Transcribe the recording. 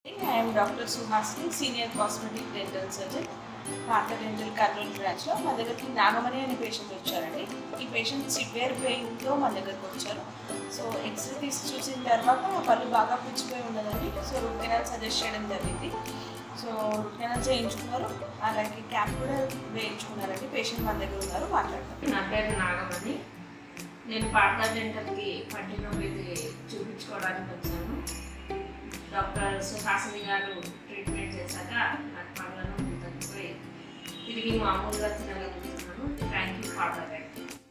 I'm doctor Suhasini senior cosmetic dental surgeon పాత dental Kurnool బ్రాంచ్లో మా దగ్గరికి నాగమణి అనే పేషెంట్ వచ్చారండి ఈ పేషెంట్ సివియర్ పెయిన్తో మా దగ్గరకు వచ్చారు సో ఎక్స్రే తీసి చూసిన తర్వాత ఆ పళ్ళు బాగా పుచ్చిపోయి ఉన్నదండి సో రూట్ కెనాల్ సజెస్ట్ చేయడం జరిగింది సో రూట్ కెనాల్ చేయించుకున్నారు అలాగే క్యాప్ కూడా వేయించుకున్నారండి పేషెంట్ మన దగ్గర ఉన్నారు మాట్లాడతాం నా పేరు నాగమణి నేను పార్ట్నర్ డెంటల్కి పంటి నొప్పి చూపించుకోవడానికి వచ్చాను డాక్టర్ సుహాసిని గారు ట్రీట్మెంట్ చేశాక నాకు పళ్ళ నొప్పి తగ్గిపోయి తిరిగి మామూలుగా తినగలుగుతున్నాను థ్యాంక్ యూ ఫర్ ద